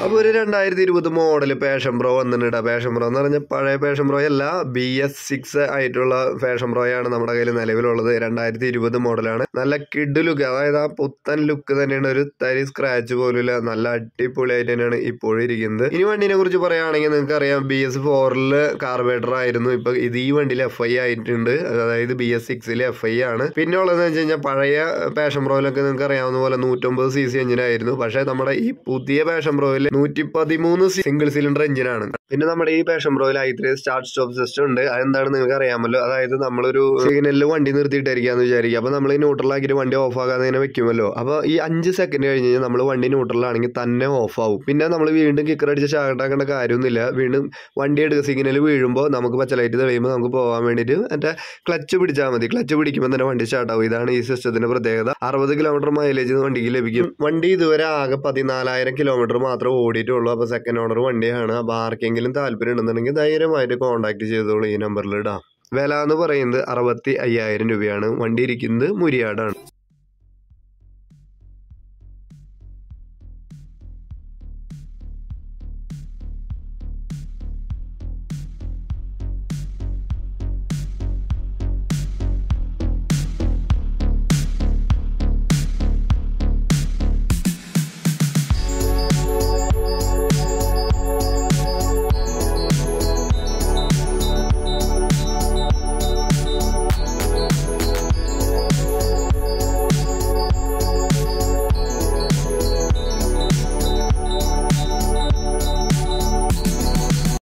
അപ്പോൾ ഒരു രണ്ടായിരത്തി ഇരുപത് മോഡൽ പാഷൻ പ്രോ വന്നിട്ടുണ്ട് പാഷൻ പ്രോ എന്ന് പറഞ്ഞാൽ പഴയ പാഷൻ പ്രോ അല്ല ബി എസ് സിക്സ് ആയിട്ടുള്ള പാഷൻ പ്രോയാണ് നമ്മുടെ കയ്യിൽ നിലവിലുള്ളത് രണ്ടായിരത്തി ഇരുപത് മോഡലാണ് നല്ല കിഡ് ലുക്ക് അതായത് ആ പുത്തൻ ലുക്ക് തന്നെയാണ് ഒരു തരി സ്ക്രാച്ച് പോലുമില്ല നല്ല അടിപൊളിയായിട്ട് തന്നെയാണ് ഇപ്പോഴും ഇരിക്കുന്നത് ഇനി വണ്ടിനെ കുറിച്ച് പറയുകയാണെങ്കിൽ നിങ്ങൾക്ക് അറിയാം ബി എസ് ഫോറിൽ കാർബേറ്റർ ആയിരുന്നു ഇപ്പൊ ഇത് ഈ വണ്ടിയിൽ എഫ് ഐ ആയിട്ടുണ്ട് അതായത് ബി എസ് സിക്സിൽ എഫ് ഐ ആണ് പിന്നെ ഉള്ളതെന്ന് വെച്ച് കഴിഞ്ഞാൽ പഴയ പാഷൻ പ്രോയിലൊക്കെ നിങ്ങൾക്ക് അറിയാവുന്ന പോലെ നൂറ്റമ്പത് സി സി എഞ്ചിനായിരുന്നു പക്ഷേ നമ്മുടെ ഈ പുതിയ പാഷൻ പ്രോയിൽ നൂറ്റി പതിമൂന്ന് സിംഗിൾ സിലിണ്ടർ എഞ്ചിനാണ് പിന്നെ നമ്മുടെ ഈ പാഷൻ പ്രോയിൽ I three start stop system ഉണ്ട് അതെന്താണെന്ന് നിങ്ങൾക്ക് അറിയാമല്ലോ അതായത് നമ്മളൊരു സിഗ്നലിൽ വണ്ടി നിർത്തിയിട്ടായിരിക്കാന്ന് വിചാരിക്കുക അപ്പോൾ നമ്മൾ ഈ ന്യൂട്രലാക്കിയിട്ട് വണ്ടി ഓഫ് ആകാതെ ഇങ്ങനെ വെക്കുമല്ലോ അപ്പോൾ ഈ അഞ്ച് സെക്കൻഡ് കഴിഞ്ഞ് കഴിഞ്ഞാൽ നമ്മൾ വണ്ടി ന്യൂട്രലാണെങ്കിൽ തന്നെ ഓഫ് ആവും പിന്നെ നമ്മൾ വീണ്ടും കിക്കർ അടിച്ച് ചാകട്ടാക്കേണ്ട കാര്യമൊന്നുമില്ല വീണ്ടും വണ്ടി എടുക്കുക സിഗ്നൽ വീഴുമ്പോൾ നമുക്ക് പച്ചലൈറ്റ് തെളിയുമ്പോൾ നമുക്ക് പോകാൻ വേണ്ടിയിട്ട് മറ്റേ ക്ലച്ച് പിടിച്ചാൽ മതി ക്ലച്ച് പിടിക്കുമ്പോൾ തന്നെ വണ്ടി സ്റ്റാർട്ട് ആവും ഇതാണ് ഈ സിസ്റ്റത്തിന്റെ പ്രത്യേകത അറുപത് കിലോമീറ്റർ മൈലേജ് വണ്ടിക്ക് ലഭിക്കും വണ്ടി ഇതുവരെ ആകെ പതിനാലായിരം കിലോമീറ്റർ മാത്രമേ ഓടിയിട്ടുള്ളൂ അപ്പോൾ സെക്കൻഡ് ഓണർ വണ്ടിയാണ് അപ്പോൾ ആർക്കെങ്കിലും താല്പര്യം ഉണ്ടെന്നുണ്ടെങ്കിൽ ധൈര്യമായിട്ട് കോൺടാക്ട് ചെയ്തോളൂ ഈ നമ്പറിൽ ഇടാം വില എന്ന് പറയുന്നത് അറുപത്തി അയ്യായിരം രൂപയാണ് വണ്ടി ഇരിക്കുന്നത് മുരിയാടാണ്